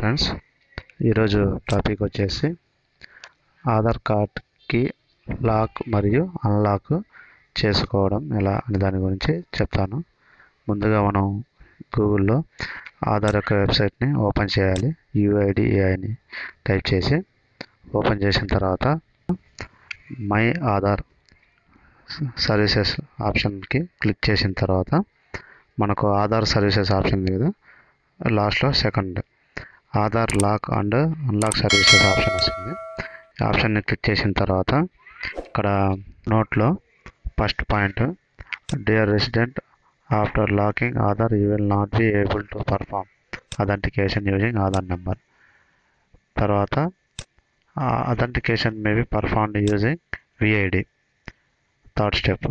Friends ఈరోజు topic వచ్చేసి ఆధార్ కార్డ్కి లాక్ మరియు అన్లాక్ చేసుకోవడం ఎలా అనే దాని గురించి చెప్తాను ముందుగా మనం గూగుల్లో ఆధార్ యొక్క వెబ్సైట్ని ఓపెన్ చేయాలి యూఐడిఏఐ అని టైప్ చేసి ఓపెన్ చేసిన తర్వాత మై ఆధార్ సర్వీసెస్ ఆప్షన్కి క్లిక్ చేసిన తర్వాత మనకు ఆధార్ సర్వీసెస్ ఆప్షన్ ఉంది కదా లాస్ట్లో second Aadhaar lock and unlock services option వస్తుంది ఈ ఆప్షన్ని క్లిక్ చేసిన తర్వాత ఇక్కడ నోట్లో first point dear resident after locking Aadhaar you will not be able to perform authentication using Aadhaar number తర్వాత authentication may be performed using VID third step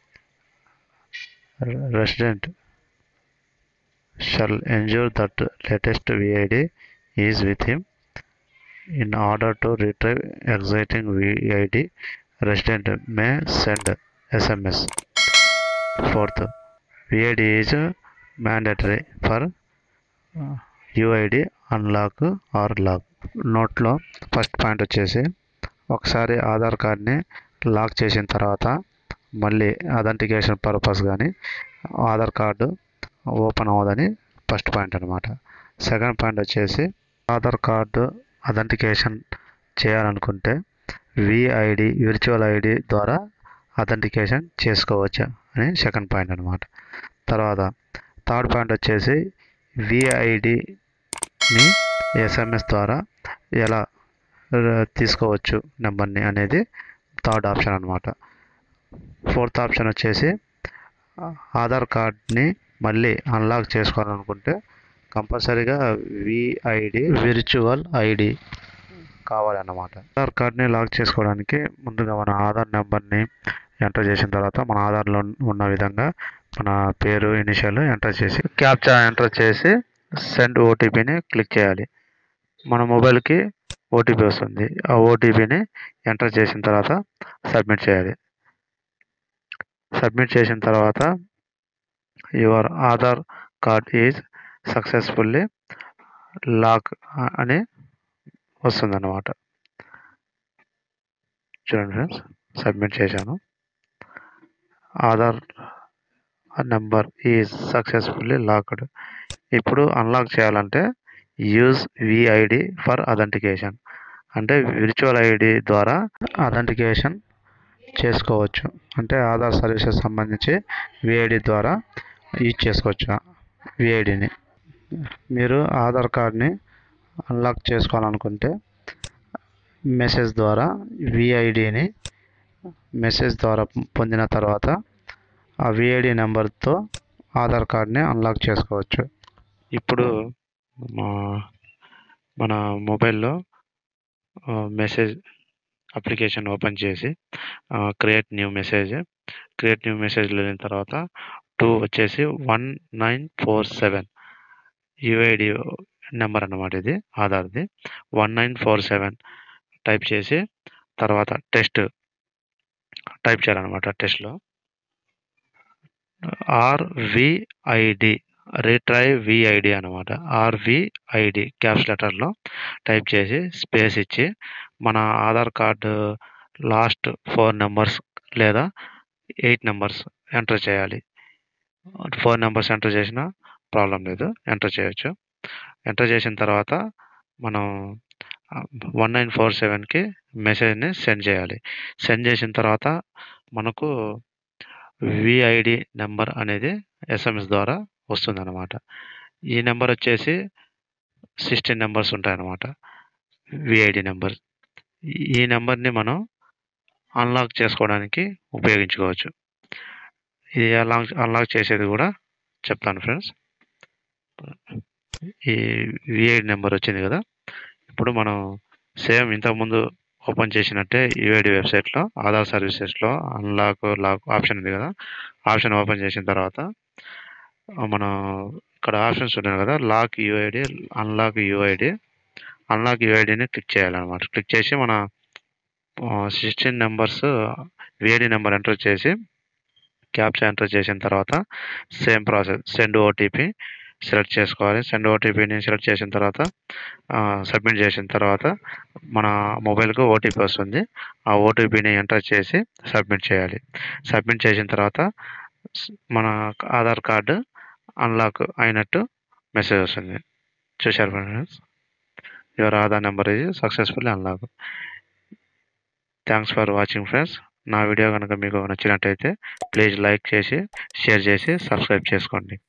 resident shall ensure that latest VID is with him. In order to retrieve existing VID, resident may send SMS. Fourth, VID is mandatory for uh, UID unlock or lock. నోట్లో first point వచ్చేసి ఒకసారి ఆధార్ కార్డ్ని lock చేసిన తర్వాత మళ్ళీ authentication purpose కానీ Aadhaar card open అవ్వదని first point అనమాట సెకండ్ పాయింట్ వచ్చేసి ఆధార్ కార్డు అథెంటికేషన్ చేయాలనుకుంటే విఐడి విర్చువల్ ఐడి ద్వారా అథెంటికేషన్ చేసుకోవచ్చు అని సెకండ్ పాయింట్ అనమాట తర్వాత థర్డ్ పాయింట్ వచ్చేసి విఐడిని ఎస్ఎంఎస్ ద్వారా ఎలా తీసుకోవచ్చు నెంబర్ని అనేది థర్డ్ ఆప్షన్ అనమాట ఫోర్త్ ఆప్షన్ వచ్చేసి ఆధార్ కార్డ్ని మళ్ళీ అన్లాక్ చేసుకోవాలనుకుంటే కంపల్సరీగా విఐడి విర్చువల్ ఐడి కావాలన్నమాట ఆధార్ కార్డ్ని లాక్ చేసుకోవడానికి ముందుగా మన ఆధార్ నెంబర్ని ఎంటర్ చేసిన తర్వాత మన ఆధార్లో ఉన్న విధంగా మన పేరు ఇనిషియల్ ఎంటర్ చేసి క్యాప్చా ఎంటర్ చేసి సెండ్ ఓటీపీని క్లిక్ చేయాలి మన మొబైల్కి ఓటీపీ వస్తుంది ఆ ఓటీపీని ఎంటర్ చేసిన తర్వాత సబ్మిట్ చేయాలి సబ్మిట్ చేసిన తర్వాత your Aadhaar card is successfully lock అని వస్తుంది అన్నమాట చూడండి ఫ్రెండ్స్ సబ్మిట్ చేశాను Aadhaar number is successfully locked ఇప్పుడు అన్లాక్ చేయాలంటే యూజ్ విఐడి ఫర్ అథెంటికేషన్ అంటే విర్చువల్ ఐడి ద్వారా అథెంటికేషన్ చేసుకోవచ్చు అంటే ఆధార్ సర్వీసెస్ సంబంధించి విఐడి ద్వారా యూజ్ చేసుకోవచ్చు విఐడిని మీరు ఆధార్ కార్డ్ని అన్లాక్ చేసుకోవాలనుకుంటే మెసేజ్ ద్వారా విఐడిని మెసేజ్ ద్వారా పొందిన తర్వాత ఆ విఐడి నెంబర్తో ఆధార్ కార్డ్ని అన్లాక్ చేసుకోవచ్చు ఇప్పుడు మన మొబైల్లో మెసేజ్ అప్లికేషన్ ఓపెన్ చేసి create new message create new message వెళ్ళిన తర్వాత టూ వచ్చేసి one nine four seven UID number అన్నమాట ఇది ఆధార్ది one nine four seven type చేసి తర్వాత టెస్ట్ టైప్ చేయాలన్నమాట టెస్ట్లో ఆర్విఐడి రీట్రై విఐడి అనమాట ఆర్విఐడి క్యాప్స్ లెటర్లో టైప్ చేసి స్పేస్ ఇచ్చి మన Aadhaar card last four numbers లేదా ఎయిట్ నెంబర్స్ ఎంటర్ చేయాలి ఫోర్ నెంబర్స్ ఎంటర్ చేసినా ప్రాబ్లం లేదు ఎంటర్ చేయొచ్చు ఎంటర్ చేసిన తర్వాత మనం వన్ నైన్ ఫోర్ సెవెన్కి మెసేజ్ని సెండ్ చేయాలి సెండ్ చేసిన తర్వాత మనకు విఐడి నెంబర్ అనేది ఎస్ఎంఎస్ ద్వారా వస్తుంది అనమాట ఈ నెంబర్ వచ్చేసి సిక్స్టీన్ నెంబర్స్ ఉంటాయన్నమాట విఐడి నెంబర్ ఈ నెంబర్ని మనం అన్లాక్ చేసుకోవడానికి ఉపయోగించుకోవచ్చు ఇది అన్లాక్ అన్లాక్ చేసేది కూడా చెప్తాను ఫ్రెండ్స్ ఈ విఐడి నెంబర్ వచ్చింది కదా ఇప్పుడు మనం సేమ్ ఇంతకుముందు ఓపెన్ చేసినట్టే యూఐడి వెబ్సైట్లో ఆధార్ సర్వీసెస్లో అన్లాక్ లాక్ ఆప్షన్ ఉంది కదా ఆప్షన్ ఓపెన్ చేసిన తర్వాత మనం ఇక్కడ ఆప్షన్స్ ఉన్నాయి కదా lock UID unlock UID unlock యూఐడిని క్లిక్ చేయాలన్నమాట క్లిక్ చేసి మన sixteen numbers VID number enter చేసి క్యాప్చా ఎంటర్ చేసిన తర్వాత same process send OTP select చేసుకోవాలి సెండ్ ఓటీపీని సెలెక్ట్ చేసిన తర్వాత సబ్మిట్ చేసిన తర్వాత మన మొబైల్కు ఓటీపీ వస్తుంది ఆ ఓటీపీని ఎంటర్ చేసి సబ్మిట్ చేయాలి సబ్మిట్ చేసిన తర్వాత స్- మన ఆధార్ కార్డు అన్లాక్ అయినట్టు మెసేజ్ వస్తుంది చూశారు ఫ్రెండ్స్ యువర్ ఆధార్ నెంబర్ ఇది successfully unlock thanks for watching friends నా వీడియో కనుక మీకు నచ్చినట్టయితే ప్లీజ్ లైక్ చేసి షేర్ చేసి సబ్స్క్రైబ్ చేసుకోండి